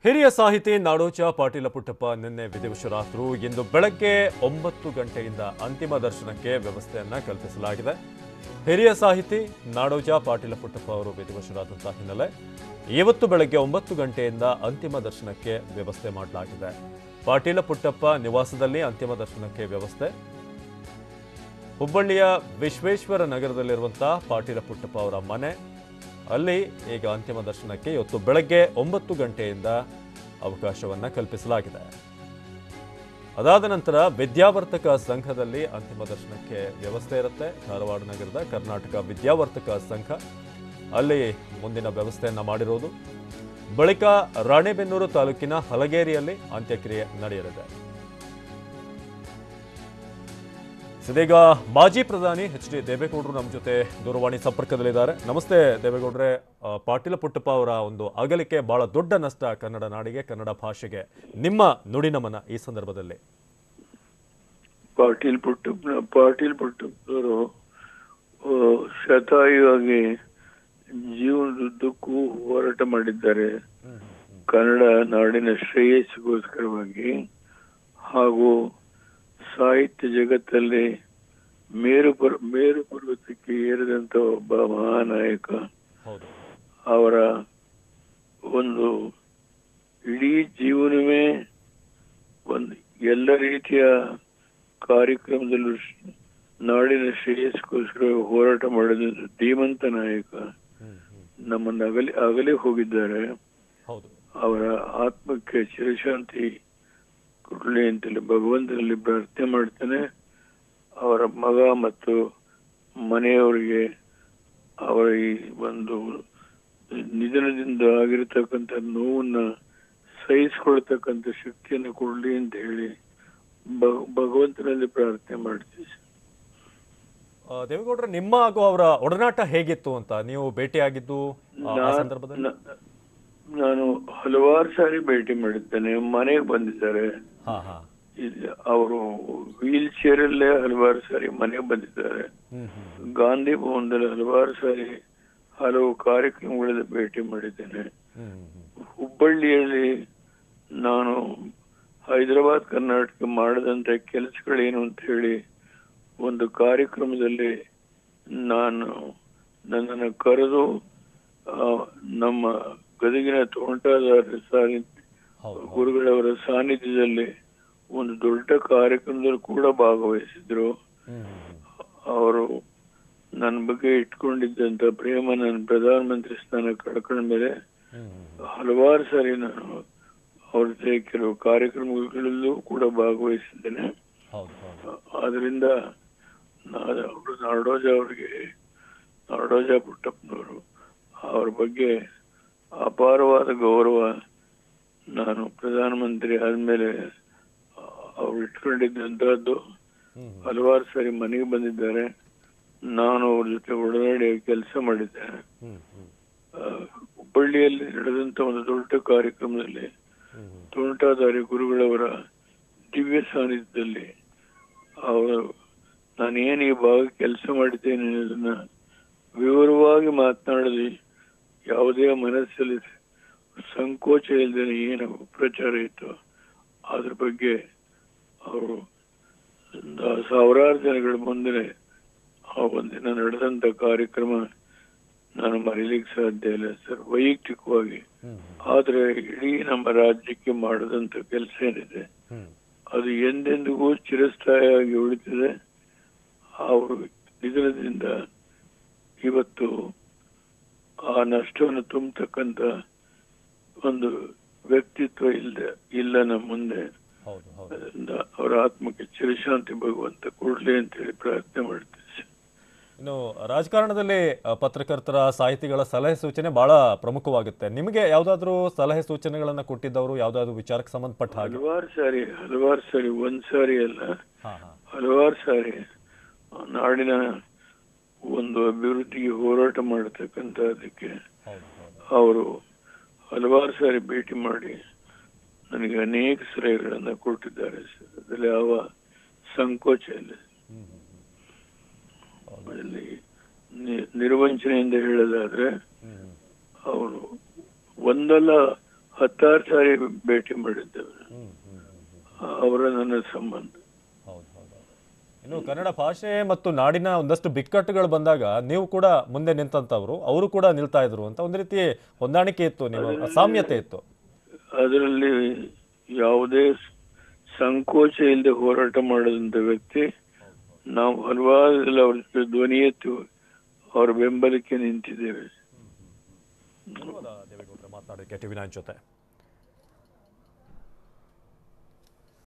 ಹಿರಿಯ ಸಾಹಿತಿ ನಾಡೋಜ ಪಾಟೀಲ ಪುಟ್ಟಪ್ಪ ನಿನ್ನೆ ವಿಧಿವಶರಾದರು ಇಂದು ಬೆಳಗ್ಗೆ ಒಂಬತ್ತು ಗಂಟೆಯಿಂದ ಅಂತಿಮ ದರ್ಶನಕ್ಕೆ ವ್ಯವಸ್ಥೆಯನ್ನ ಕಲ್ಪಿಸಲಾಗಿದೆ ಹಿರಿಯ ಸಾಹಿತಿ ನಾಡೋಜ ಪಾಟೀಲ ಪುಟ್ಟಪ್ಪ ಅವರು ವಿಧಿವಶರಾದಂತಹ ಹಿನ್ನೆಲೆ ಇವತ್ತು ಬೆಳಗ್ಗೆ ಒಂಬತ್ತು ಗಂಟೆಯಿಂದ ಅಂತಿಮ ದರ್ಶನಕ್ಕೆ ವ್ಯವಸ್ಥೆ ಮಾಡಲಾಗಿದೆ ಪಾಟೀಲ ಪುಟ್ಟಪ್ಪ ನಿವಾಸದಲ್ಲಿ ಅಂತಿಮ ದರ್ಶನಕ್ಕೆ ವ್ಯವಸ್ಥೆ ಹುಬ್ಬಳ್ಳಿಯ ವಿಶ್ವೇಶ್ವರ ನಗರದಲ್ಲಿರುವಂತಹ ಪಾಟೀಲ ಪುಟ್ಟಪ್ಪ ಅವರ ಮನೆ ಅಲ್ಲಿ ಈಗ ಅಂತಿಮ ದರ್ಶನಕ್ಕೆ ಇವತ್ತು ಬೆಳಗ್ಗೆ ಒಂಬತ್ತು ಗಂಟೆಯಿಂದ ಅವಕಾಶವನ್ನ ಕಲ್ಪಿಸಲಾಗಿದೆ ಅದಾದ ನಂತರ ವಿದ್ಯಾವರ್ತಕ ಸಂಘದಲ್ಲಿ ಅಂತಿಮ ದರ್ಶನಕ್ಕೆ ವ್ಯವಸ್ಥೆ ಇರುತ್ತೆ ಧಾರವಾಡ ನಗರದ ಕರ್ನಾಟಕ ವಿದ್ಯಾವರ್ತಕ ಸಂಘ ಅಲ್ಲಿ ಮುಂದಿನ ವ್ಯವಸ್ಥೆಯನ್ನ ಮಾಡಿರೋದು ಬಳಿಕ ರಾಣೆಬೆನ್ನೂರು ತಾಲೂಕಿನ ಹಲಗೇರಿಯಲ್ಲಿ ಅಂತ್ಯಕ್ರಿಯೆ ನಡೆಯಲಿದೆ ಇದೀಗ ಮಾಜಿ ಪ್ರಧಾನಿ ಎಚ್ ಡಿ ದೇವೇಗೌಡರು ನಮ್ಮ ಜೊತೆ ದೂರವಾಣಿ ಸಂಪರ್ಕದಲ್ಲಿದ್ದಾರೆ ನಮಸ್ತೆ ದೇವೇಗೌಡ್ರೆ ಆ, ಪಾಟೀಲ ಪುಟ್ಟಪ್ಪ ಅವರ ಒಂದು ಅಗಲಿಕೆ ಬಹಳ ದೊಡ್ಡ ನಷ್ಟ ಕನ್ನಡ ನಾಡಿಗೆ ಕನ್ನಡ ಭಾಷೆಗೆ ನಿಮ್ಮ ನುಡಿನಮನ ಈ ಸಂದರ್ಭದಲ್ಲಿ ಪಾಟೀಲ್ ಪುಟ್ಟಪ್ಪನ ಪಾಟೀಲ್ ಪುಟ್ಟಪ್ಪನವರು ಆ, ಶತಾಯುವಾಗಿ ಜೀವನದುದ್ದಕ್ಕೂ ಹೋರಾಟ ಮಾಡಿದ್ದಾರೆ ಕನ್ನಡ ನಾಡಿನ ಶ್ರೇಯಸ್ಸಿಗೋಸ್ಕರವಾಗಿ ಹಾಗೂ ಸಾಹಿತ್ಯ ಜಗತ್ತಲ್ಲಿ ಮೇರು ಪರ್ ಮೇರು ಪರ್ವತಕ್ಕೆ ಏರಿದಂತ ಒಬ್ಬ ಮಹಾನಾಯಕ ಹೌದು ಅವರ ಒಂದು ಇಡೀ ಜೀವನವೇ ಒಂದು ಎಲ್ಲ ರೀತಿಯ ಕಾರ್ಯಕ್ರಮದಲ್ಲೂ ಶ್ರ- ನಾಡಿನ ಶ್ರೇಯಸ್ಗೋಸ್ಕರ ಹೋರಾಟ ಮಾಡಿದ ಧೀಮಂತ ನಾಯಕ ಹ್ಮ್, ಹ್ಮ್. ನಮ್ಮನ್ನು ಅಗಲಿ ಅಗಲಿ ಹೋಗಿದ್ದಾರೆ ಹೌದು ಅವರ ಆತ್ಮಕ್ಕೆ ಚಿರಶಾಂತಿ ಕೊಡಲಿ ಅಂತೇಳಿ ಭಗವಂತನಲ್ಲಿ ಪ್ರಾರ್ಥನೆ ಮಾಡ್ತಾನೆ ಅವರ ಮಗ ಮತ್ತು ಮನೆಯವರಿಗೆ ಅವರ ಈ ಒಂದು ನಿಧನದಿಂದ ಆಗಿರತಕ್ಕಂಥ ನೋವನ್ನ ಸಹಿಸಿಕೊಳ್ತಕ್ಕಂಥ ಶಕ್ತಿಯನ್ನು ಕೊಡ್ಲಿ ಅಂತ ಹೇಳಿ ಭಗ- ಭಗವಂತನಲ್ಲಿ ಪ್ರಾರ್ಥನೆ ಮಾಡ್ತೀವಿ ಆ, ದೇವೇಗೌಡ್ರೆ ನಿಮ್ಮ ಹಾಗೂ ಅವರ ಒಡನಾಟ ಹೇಗಿತ್ತು ಅಂತ ನೀವು ಭೇಟಿಯಾಗಿದ್ದು ಆ, ಆ ನಾನ್- ಸಂದರ್ಭದಲ್ಲಿ ನ- ನಾನು ಹಲವಾರು ಸಾರಿ ಭೇಟಿ ಮಾಡಿದ್ದೇನೆ ಮನೆಗೆ ಬಂದಿದ್ದಾರೆ ಹಾ ಹಾ ಇಲ್ಲಿ ಅವರು ವೀಲ್ ಚೇರ್ ಅಲ್ಲೇ ಹಲವಾರು ಸಾರಿ ಮನೆಗೆ ಬಂದಿದ್ದಾರೆ ಹ್ಮ್ ಹ್ಮ್ ಗಾಂಧಿ ಭವನದಲ್ಲಿ ಹಲವಾರು ಸಾರಿ ಹಲವು ಕಾರ್ಯಕ್ರಮಗಳಲ್ಲಿ ಭೇಟಿ ಮಾಡಿದ್ದೇನೆ ಹ್ಮ್ ಹ್ಮ್ ಹ್ಮ್ ಹುಬ್ಬಳ್ಳಿಯಲ್ಲಿ ನಾನು ಹೈದರಾಬಾದ್ ಕರ್ನಾಟಕ ಮಾಡದಂತ ಕೆಲಸಗಳೇನು ಅಂತ ಹೇಳಿ ಒಂದು ಕಾರ್ಯಕ್ರಮದಲ್ಲಿ ನಾನು ನನ್ನನ್ನು ಕರೆದು ಆ, ನಮ್ಮ ಗದಗಿನ ತೋಂಟದಾರ ಸಾರಿ ಹೌದು ಹೌದು. ಗುರುಗಳವರ ಸಾನ್ನಿಧ್ಯದಲ್ಲಿ ಒಂದು ದೊಡ್ಡ ಕಾರ್ಯಕ್ರಮದಲ್ಲಿ ಕೂಡ ಭಾಗವಹಿಸಿದ್ರು ಹ್ಮ್ ಹ್ಮ್ ಹ್ಮ್. ಅವರು ನನ್ನ ಬಗ್ಗೆ ಇಟ್ಕೊಂಡಿದ್ದಂತ ಪ್ರೇಮ ನನ್ನ ಪ್ರಧಾನಮಂತ್ರಿ ಸ್ಥಾನ ಕಳ್ಕೊಂಡ ಮೇಲೆ ಹ್ಮ್ ಹ್ಮ್ ಹ್ಮ್. ಹಲವಾರು ಸಾರಿ ನಾನು ಅವ್ರ ಜೊತೆ ಕೆಲವು ಕಾರ್ಯಕ್ರಮಗಳಲ್ಲೂ ಕೂಡ ಭಾಗವಹಿಸಿದ್ದೇನೆ ಹೌದು ಹೌದು ಆದ್ರಿಂದ ನಾನು ಅವರು ನಾಡೋಜ ಅವರಿಗೆ ನಾಡೋಜ ಪುಟ್ಟಪ್ಪನವರು ಅವ್ರ ಬಗ್ಗೆ ಅಪಾರವಾದ ಗೌರವ ನಾನು ಪ್ರಧಾನಮಂತ್ರಿ ಆದ್ಮೇಲೆ ಅವ್ರು ಇಟ್ಕೊಂಡಿದ್ದಂತಹದ್ದು ಹ್ಮ್ ಹ್ಮ್. ಹಲವಾರು ಸಾರಿ ಮನೆಗೆ ಬಂದಿದ್ದಾರೆ ನಾನು ಅವ್ರ ಜೊತೆ ಒಡನಾಡಿ ಕೆಲಸ ಮಾಡಿದ್ದೇನೆ ಹ್ಮ್ ಹ್ಮ್ ಆ, ಹುಬ್ಬಳ್ಳಿಯಲ್ಲಿ ನಡೆದಂತ ಒಂದು ದೊಡ್ಡ ಕಾರ್ಯಕ್ರಮದಲ್ಲಿ ಹ್ಮ್ ಹ್ಮ್. ತೋಂಟಾದಾರಿ ಗುರುಗಳವರ ದಿವ್ಯ ಸಾನ್ನಿಧ್ಯದಲ್ಲಿ ಅವರು ನಾನು ಏನು ಈ ಭಾಗ ಕೆಲಸ ಮಾಡಿದ್ದೇನೆ ಅನ್ನೋದನ್ನ ವಿವರವಾಗಿ ಮಾತನಾಡಲಿ ಯಾವುದೇ ಮನಸ್ಸಲ್ಲಿ ಸಂಕೋಚ ಇಲ್ಲದೆ ಏನು ಪ್ರಚಾರ ಇತ್ತು ಅದ್ರ ಬಗ್ಗೆ ಅವರು ಸಾವಿರಾರು ಜನಗಳ ಮುಂದೆ ಆ ಒಂದಿನ ನಡೆದಂತ ಕಾರ್ಯಕ್ರಮ ನಾನು ಮರೀಲಿಕ್ಕೆ ಸಾಧ್ಯ ಇಲ್ಲ ಸರ್ ವೈಯಕ್ತಿಕವಾಗಿ ಹ್ಮ್ ಹ್ಮ್. ಆದ್ರೆ ಇಡೀ ನಮ್ಮ ರಾಜ್ಯಕ್ಕೆ ಮಾಡದಂತ ಕೆಲಸ ಏನಿದೆ ಹ್ಮ್ ಅದು ಎಂದೆಂದಿಗೂ ಚಿರಸ್ಥಾಯಿಯಾಗಿ ಉಳಿತಿದೆ ಅವರು ನಿಧನದಿಂದ ಇವತ್ತು ಆ ನಷ್ಟವನ್ನು ತುಂಬತಕ್ಕಂತ ಒಂದು ವ್ಯಕ್ತಿತ್ವ ಇಲ್ಲ ಇಲ್ಲ ನಮ್ಮ ಮುಂದೆ ಹೌದು ಹೌದು ಅದರಿಂದ ಅವರ ಆತ್ಮಕ್ಕೆ ಚಿರಶಾಂತಿ ಭಗವಂತ ಕೊಡ್ಲಿ ಅಂತ ಹೇಳಿ ಪ್ರಾರ್ಥನೆ ಮಾಡ್ತೀವಿ ಇನ್ನು ರಾಜಕಾರಣದಲ್ಲಿ ಅ, ಪತ್ರಕರ್ತರ ಸಾಹಿತಿಗಳ ಸಲಹೆ ಸೂಚನೆ ಬಹಳ ಪ್ರಮುಖವಾಗುತ್ತೆ ನಿಮಗೆ ಯಾವ್ದಾದ್ರು ಸಲಹೆ ಸೂಚನೆಗಳನ್ನ ಕೊಟ್ಟಿದ್ದವರು ಯಾವ್ದಾದ್ರು ವಿಚಾರಕ್ಕೆ ಸಂಬಂಧಪಟ್ಟ ಹಾಗೆ ಹಲವಾರು ಸಾರಿ ಹಲವಾರು ಸಾರಿ ಒಂದ್ ಸಾರಿ ಅಲ್ಲ ಹಾ ಹಾ ಹಲವಾರು ಸಾರಿ ನಾಡಿನ ಒಂದು ಅಭಿವೃದ್ಧಿಗೆ ಹೋರಾಟ ಮಾಡತಕ್ಕಂಥದ್ದಕ್ಕೆ ಹೌದು ಹೌದು ಅವರು ಹಲವಾರು ಸಾರಿ ಭೇಟಿ ಮಾಡಿ ನನಗೆ ಅನೇಕ ಸಲಹೆಗಳನ್ನು ಕೊಟ್ಟಿದ್ದಾರೆ ಸರ್. ಅದರಲ್ಲಿ ಯಾವ ಸಂಕೋಚ ಇಲ್ಲ ಹ್ಮ್ ಹ್ಮ್ ಹ್ಮ್. ಅದರಲ್ಲಿ ನಿ- ನಿರ್ವಂಚನೆಯಿಂದ ಹೇಳೋದಾದ್ರೆ ಹ್ಮ್ ಹ್ಮ್. ಅವರು ಒಂದಲ್ಲ ಹತ್ತಾರು ಸಾರಿ ಭೇಟಿ ಮಾಡಿದ್ದೇವೆ ಹ್ಮ್ ಹ್ಮ್ ಹ್ಮ್ ಅವರ ನನ್ನ ಸಂಬಂಧ ಹೌದು ಹೌದು ಇನ್ನು ಕನ್ನಡ ಭಾಷೆ ಮತ್ತು ನಾಡಿನ ಒಂದಷ್ಟು ಬಿಕ್ಕಟ್ಟುಗಳು ಬಂದಾಗ ನೀವು ಕೂಡ ಮುಂದೆ ನಿಂತಂತವ್ರು ಅವರು ಕೂಡ ನಿಲ್ತಾ ಇದ್ರು ಅಂತ ಒಂದು ರೀತಿ ಹೊಂದಾಣಿಕೆ ಇತ್ತು ನಿಮ್ಮ ಸಾಮ್ಯತೆ ಇತ್ತು ಅದರಲ್ಲಿ ಯಾವುದೇ ಸಂಕೋಚ ಇಲ್ಲದೆ ಹೋರಾಟ ಮಾಡಿದಂಥ ವ್ಯಕ್ತಿ ನಾವು ಹಲವಾರು ಸಲ ಅವ್ರ ಜೊತೆ ಧ್ವನಿ ಎತ್ತಿ ಅವರ ಬೆಂಬಲಕ್ಕೆ ನಿಂತಿದ್ದೇವೆ ಧನ್ಯವಾದ ದೇವೇಗೌಡರ ಮಾತನಾಡೋಕ್ಕೆ ಟಿವಿ ನೈನ್ ಜೊತೆ